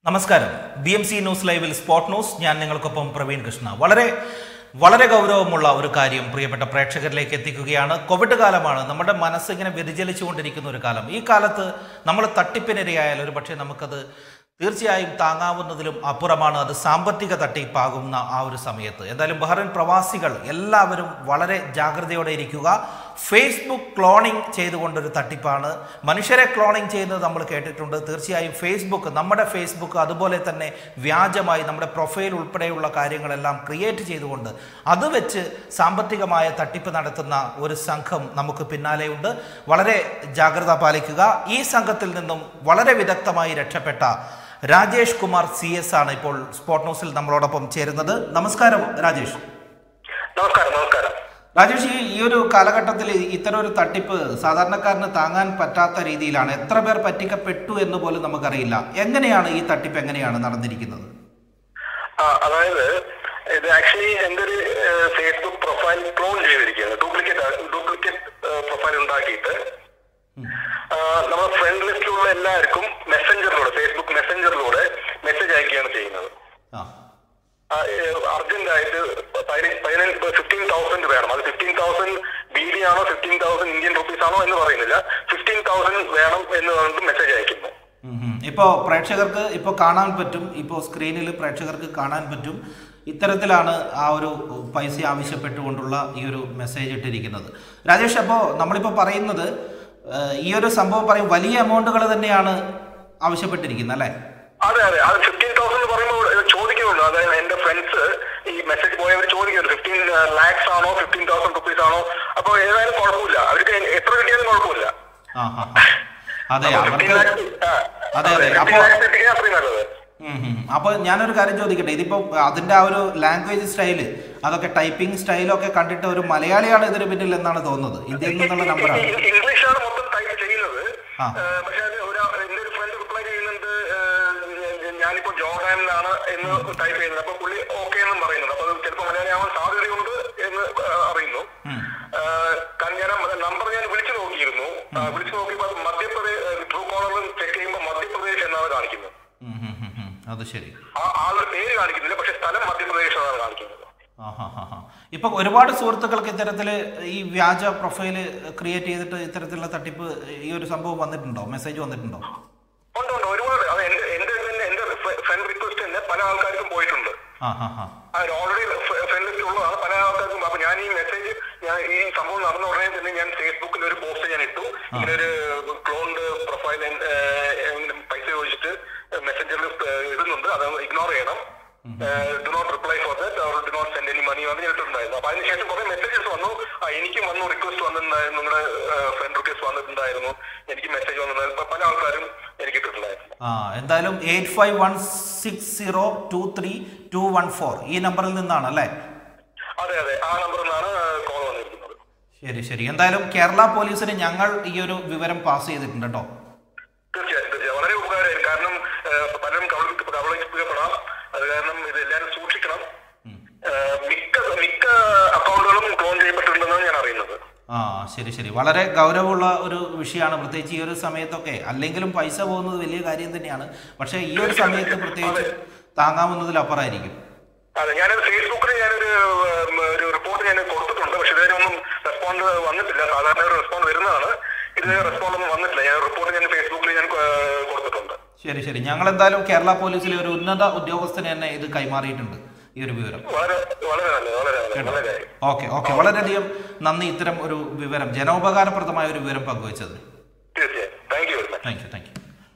നമസ്കാരം B M C news ലൈവിൽ spot news ഞാൻ നിങ്ങൾക്കൊപ്പം പ്രവീൺ കൃഷ്ണ വളരെ വളരെ ഗൗരവമുള്ള ഒരു കാര്യം പ്രിയപ്പെട്ട പ്രേക്ഷകരിലേക്ക് എത്തിക്കുകയാണ് കോവിഡ് കാലമാണ് നമ്മുടെ മനസ്സിങ്ങനെ വ്യതിചലിച്ചുകൊണ്ടിരിക്കുന്ന ഒരു കാലം ഈ കാലത്ത് നമ്മൾ തട്ടിപ്പിനിരയായാൽ ഒരു പക്ഷേ നമുക്കത് തീർച്ചയായും താങ്ങാവുന്നതിലും അപ്പുറമാണ് അത് സാമ്പത്തിക തട്ടിപ്പാകുന്ന ആ ഒരു സമയത്ത് എന്തായാലും ബഹ്റൈൻ പ്രവാസികൾ എല്ലാവരും വളരെ ജാഗ്രതയോടെ ഇരിക്കുക ഫേസ്ബുക്ക് ക്ലോണിംഗ് ചെയ്തുകൊണ്ടൊരു തട്ടിപ്പാണ് മനുഷ്യരെ ക്ലോണിംഗ് ചെയ്യുന്നത് നമ്മൾ കേട്ടിട്ടുണ്ട് തീർച്ചയായും ഫേസ്ബുക്ക് നമ്മുടെ ഫേസ്ബുക്ക് അതുപോലെ തന്നെ വ്യാജമായി നമ്മുടെ പ്രൊഫൈൽ ഉൾപ്പെടെയുള്ള കാര്യങ്ങളെല്ലാം ക്രിയേറ്റ് ചെയ്തുകൊണ്ട് അത് വെച്ച് സാമ്പത്തികമായ തട്ടിപ്പ് നടത്തുന്ന ഒരു സംഘം നമുക്ക് പിന്നാലെയുണ്ട് വളരെ ജാഗ്രത പാലിക്കുക ഈ സംഘത്തിൽ നിന്നും വളരെ വിദഗ്ധമായി രക്ഷപ്പെട്ട രാജേഷ് കുമാർ സി എസ് ആണ് ഇപ്പോൾ സ്പോട്ട് ന്യൂസിൽ നമ്മളോടൊപ്പം ചേരുന്നത് നമസ്കാരം രാജേഷ് നമസ്കാരം നമസ്കാരം രാജേഷ് ഈ ഈ ഒരു കാലഘട്ടത്തിൽ ഇത്തരം ഒരു തട്ടിപ്പ് സാധാരണക്കാരന് താങ്ങാൻ പറ്റാത്ത രീതിയിലാണ് എത്ര പേർ പറ്റിക്കപ്പെട്ടു എന്ന് പോലും നമുക്കറിയില്ല എങ്ങനെയാണ് ഈ തട്ടിപ്പ് എങ്ങനെയാണ് നടന്നിരിക്കുന്നത് ആ അതായത് ഇത് ആക്ച്വലി എന്റെ ഒരു ഫേസ്ബുക്ക് പ്രൊഫൈൽ ക്ലോൺ ചെയ്തിരിക്കുകയാണ് ഡ്യൂപ്ലിക്കേറ്റ് ഡ്യൂപ്ലിക്കേറ്റ് പ്രൊഫൈൽ ഉണ്ടാക്കിയിട്ട് ആ, നമ്മുടെ ഫ്രണ്ട് ലിസ്റ്റിലുള്ള എല്ലാവർക്കും മെസ്സഞ്ചറിലൂടെ ഫേസ്ബുക്ക് മെസ്സഞ്ചറിലൂടെ മെസ്സേജ് അയക്കുകയാണ് ചെയ്യുന്നത് ആ അർജന്റ് ആയിട്ട് ഫിഫ്റ്റീൻ തൗസൻഡ് വേണം അത് ഫിഫ്റ്റീൻ തൗസൻഡ് ബി ഡി ആണോ ഫിഫ്റ്റീൻ തൗസൻഡ് ഇന്ത്യൻ റുപ്പീസ് ആണോ എന്ന് പറയുന്നില്ല ഫിഫ്റ്റീൻ തൗസൻഡ് വേണം എന്ന് പറഞ്ഞിട്ട് മെസ്സേജ് അയക്കുന്നു ഇപ്പോൾ പ്രേക്ഷകർക്ക് ഇപ്പോൾ കാണാൻ പറ്റും ഇപ്പോൾ സ്ക്രീനിൽ പ്രേക്ഷകർക്ക് കാണാൻ പറ്റും ഇത്തരത്തിലാണ് ആ ഒരു പൈസ ആവശ്യപ്പെട്ടുകൊണ്ടുള്ള ഈ ഒരു മെസ്സേജ് ഇട്ടിരിക്കുന്നത് രാജേഷ് അപ്പോൾ നമ്മളിപ്പോൾ പറയുന്നത് ഏഹ്, ഈ ഒരു സംഭവം പറയും വലിയ എമൗണ്ടുകൾ തന്നെയാണ് ആവശ്യപ്പെട്ടിരിക്കുന്നത് അല്ലേ അതെ അതെ അത് ഫിഫ്റ്റീൻ തൗസൻഡ് പറയുമ്പോൾ ചോദിക്കുന്നുണ്ട് അതായത് എന്റെ ഫ്രണ്ട്സ് ഈ മെസ്സേജ് പോയവർ ചോദിക്കുന്നുണ്ട് ഫിഫ്റ്റീൻ ലാക്സ് ആണോ ഫിഫ്റ്റീൻ തൗസൻഡ് റുപ്പീസ് ആണോ അപ്പൊ ഏതായാലും കുഴപ്പമില്ല അവർക്ക് എത്ര കിട്ടിയാലും കുഴപ്പമില്ല ആ ആ ആ. അതെ ഫിഫ്റ്റീൻ അവർക്ക് ലാക്സ് അതെ, അതെ. ഫിഫ്റ്റീൻ അപ്പൊ- ലാക്സ് എത്തിക്കാൻ അത്രയും നല്ലത് ഉം ഉം. അപ്പോൾ ഞാനൊരു കാര്യം ചോദിക്കട്ടെ ഇതിപ്പോ അതിന്റെ ആ ഒരു ലാംഗ്വേജ് സ്റ്റൈല് അതൊക്കെ ടൈപ്പിംഗ് സ്റ്റൈലൊക്കെ കണ്ടിട്ട് ഒരു മലയാളിയാണ് ഇതിന് പിന്നിൽ എന്നാണ് തോന്നുന്നത് ഇന്ത്യയിൽ നിന്നുള്ള നമ്പറാണ് ഇംഗ്ലീഷ് ആണ് മൊത്തം ടൈപ്പ് ചെയ്യുന്നത് ആ. ഏഹ് പക്ഷെ അത് ഒരു എന്റെ ഒരു ഫ്രണ്ട് റിപ്ലൈ ചെയ്യുന്നുണ്ട് ഏഹ് ഞാനിപ്പോ ജോർഡാനിലാണ് എന്ന് ടൈപ്പ് ചെയ്യുന്നത് അപ്പൊ പുള്ളി ഓക്കെ എന്നും പറയുന്നുണ്ട് അപ്പൊ അത് ചിലപ്പോൾ മലയാളി ആവാൻ സാധ്യതയുണ്ട് എന്ന് ഏഹ് അറിയുന്നു ഉം. ഏഹ് കാരണം ഞാൻ നമ്പർ ഞാൻ വിളിച്ചു നോക്കിയിരുന്നു ആ, വിളിച്ചു നോക്കിയപ്പോൾ അത് മധ്യപ്രദേശ് ട്രൂ കോളറിൽ ചെക്ക് ചെയ്യുമ്പോൾ മധ്യപ്രദേശ് എന്നാണ് കാണിക്കുന്നത് ഉം ഉം ഉം ഉം. അത് ശരി ആ ആളുടെ പേര് കാണിക്കുന്നില്ല പക്ഷെ സ്ഥലം മധ്യപ്രദേശ് എന്നാണ് കാണിക്കുന്നത് ആഹാഹാഹാ. ഇപ്പൊ ഒരുപാട് സുഹൃത്തുക്കൾക്ക് ഇത്തരത്തില് ഈ വ്യാജ പ്രൊഫൈല് ക്രിയേറ്റ് ചെയ്തിട്ട് ഇത്തരത്തിലുള്ള തട്ടിപ്പ് ഈ ഒരു സംഭവം വന്നിട്ടുണ്ടോ മെസ്സേജ് വന്നിട്ടുണ്ടോ ഉണ്ട് ഉണ്ട് ഒരുപാട് അത് എന്റെ എന്റെ തന്നെ എന്റെ ഫ്രണ്ട് റിക്വസ്റ്റ് തന്നെ പല ആൾക്കാർക്കും പോയിട്ടുണ്ട് ആ ഹാ ഹാ അത് ഓൾറെഡി ഫ്രണ്ട് ലിസ്റ്റ് ഉള്ളതാണ് പല ആൾക്കാർക്കും അപ്പൊ ഞാൻ ഈ മെസ്സേജ് ഞാൻ ഈ സംഭവം നടന്ന ഉടനെ തന്നെ ഞാൻ ഫേസ്ബുക്കിൽ ഒരു പോസ്റ്റ് ഞാൻ ഇട്ടു ഇങ്ങനെ ഒരു ക്ലോൺഡ് പ്രൊഫൈൽ പൈസ ചോദിച്ചിട്ട് മെസ്സഞ്ചറിൽ ഇടുന്നുണ്ട് അത് ഇഗ്നോർ ചെയ്യണം do not reply for that or do not send any money വന്ന് ഇട്ടിട്ടുണ്ടായിരുന്നു അപ്പൊ അതിനുശേഷം കുറെ മെസ്സേജസ് വന്നു ആ, എനിക്കും വന്നു റിക്വസ്റ്റ് വന്നിട്ടുണ്ടായിരുന്നു നിങ്ങളുടെ ഫ്രണ്ട് റിക്വസ്റ്റ് വന്നിട്ടുണ്ടായിരുന്നു എനിക്ക് മെസ്സേജ് വന്നിട്ടുണ്ടായിരുന്നു ഇപ്പൊ പല ആൾക്കാരും എനിക്ക് ഇട്ടിട്ടുണ്ടായിരുന്നു ആ എന്തായാലും eight five one six zero two three two one four ഈ നമ്പറിൽ നിന്നാണ് അല്ലേ അതെ അതെ ആ നമ്പറിൽ നിന്നാണ് കോൾ വന്നിരിക്കുന്നത് ശരി ശരി എന്തായാലും കേരള പോലീസിന് ഞങ്ങൾ ഈ ഒരു വിവരം പാസ് ചെയ്തിട്ടുണ്ട് കേട്ടോ തീർച്ചയായും തീർച്ചയായും വളരെ ഉപകാരമായിരുന്നു കാരണം ഏഹ്, പലരും കബളി കബളിക്കപ്പെടാം അത് കാരണം ഇത് എല്ലാവരും സൂക്ഷിക്കണം ഏഹ്, മിക്ക മിക്ക അക്കൗണ്ടുകളും ക്ലോൺ ചെയ്യപ്പെട്ടിട്ടുണ്ടെന്നാണ് ഞാൻ അറിയുന്നത് ആ ശരി ശരി വളരെ ഗൗരവമുള്ള ഒരു വിഷയമാണ് പ്രത്യേകിച്ച് ഈ ഒരു സമയത്തൊക്കെ അല്ലെങ്കിലും പൈസ പോകുന്നത് വലിയ കാര്യം തന്നെയാണ് പക്ഷേ ഈ ഒരു സമയത്ത് പ്രത്യേകിച്ച് താങ്ങാവുന്നതിലപ്പുറമായിരിക്കും അതെ ഞാനത് ഫേസ്ബുക്കിൽ ഞാനൊരു ഉം, ഒരു റിപ്പോർട്ട് ഞാൻ കൊടുത്തിട്ടുണ്ട് പക്ഷെ ഇതുവരെ ഒന്നും റെസ്പോണ്ട് വന്നിട്ടില്ല സാധാരണ ഒരു റെസ്പോണ്ട് വരുന്നതാണ് ഇതുവരെ റെസ്പോണ്ട് ഒന്നും വന്നിട്ടില്ല ഞാൻ റിപ്പോർട്ട് ഞാൻ ഫേസ്ബുക്കിൽ ഞാൻ ഏഹ്, കൊടുത്തിട്ടുണ്ട് ശരി ശരി ഞങ്ങൾ എന്തായാലും കേരള പോലീസിലെ ഒരു ഉന്നത ഉദ്യോഗസ്ഥന് തന്നെ ഇത് കൈമാറിയിട്ടുണ്ട് ഈ ഒരു വിവരം വളരെ വളരെ നല്ലത് വളരെ നല്ലത് വളരെ കാര്യം ഓക്കെ ഓക്കെ വളരെയധികം നന്ദി ഇത്തരം ഒരു വിവരം ജനോപകാരപ്രദമായ ഒരു വിവരം പങ്കുവച്ചത് തീർച്ചയായും thank you very much thank you thank you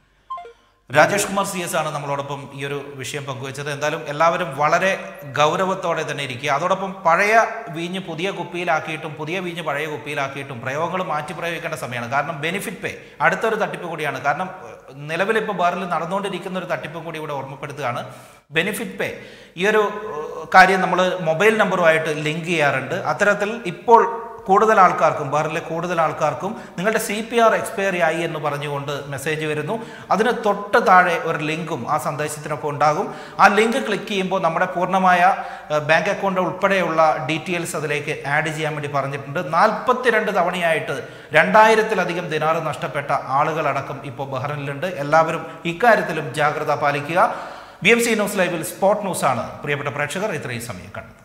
Rajesh Kumar C S ആണ് നമ്മളോടൊപ്പം ഈ ഒരു വിഷയം പങ്കുവച്ചത് എന്തായാലും എല്ലാവരും വളരെ ഗൗരവത്തോടെ തന്നെ ഇരിക്കുക അതോടൊപ്പം പഴയ വീഞ്ഞ് പുതിയ കുപ്പിയിലാക്കിയിട്ടും പുതിയ വീഞ്ഞ് പഴയ കുപ്പിയിലാക്കിയിട്ടും പ്രയോഗങ്ങൾ മാറ്റി പ്രയോഗിക്കേണ്ട സമയമാണ് കാരണം ബെനിഫിറ്റ് പേ അടുത്തൊരു തട്ടിപ്പ് കൂടിയാണ് കാരണം ഏഹ്, നിലവിൽ ഇപ്പോൾ ബാറിൽ നടന്നുകൊണ്ടിരിക്കുന്ന ഒരു തട്ടിപ്പ് കൂടി ഇവിടെ ഓർമ്മപ്പെടുത്തുകയാണ് ബെനിഫിറ്റ് പേ ഈ ഒരു ഏഹ്, കാര്യം നമ്മൾ മൊബൈൽ നമ്പറുമായിട്ട് ലിങ്ക് ചെയ്യാറുണ്ട് അത്തരത്തിൽ ഇപ്പോൾ കൂടുതൽ ആൾക്കാർക്കും ബഹ്റിലെ കൂടുതൽ ആൾക്കാർക്കും നിങ്ങളുടെ സി പി ആർ എക്സ്പയറി ആയി എന്ന് പറഞ്ഞുകൊണ്ട് മെസ്സേജ് വരുന്നു അതിന് തൊട്ട് താഴെ ഒരു ലിങ്കും ആ സന്ദേശത്തിനൊപ്പം ഉണ്ടാകും ആ ലിങ്ക് ക്ലിക്ക് ചെയ്യുമ്പോൾ നമ്മുടെ പൂർണ്ണമായ ഏഹ്, ബാങ്ക് അക്കൗണ്ട് ഉൾപ്പെടെയുള്ള ഡീറ്റെയിൽസ് അതിലേക്ക് ആഡ് ചെയ്യാൻ വേണ്ടി പറഞ്ഞിട്ടുണ്ട് നാൽപ്പത്തിരണ്ട് തവണയായിട്ട് രണ്ടായിരത്തിലധികം ദിനാറ് നഷ്ടപ്പെട്ട ആളുകളടക്കം ഇപ്പോൾ ബഹ്റിനിലുണ്ട് എല്ലാവരും ഇക്കാര്യത്തിലും ജാഗ്രത പാലിക്കുക ബി എം സി ന്യൂസ് ലൈവിൽ സ്പോട്ട് ന്യൂസാണ് പ്രിയപ്പെട്ട പ്രേക്ഷകർ ഇത്രയും സമയം കണ്ടത്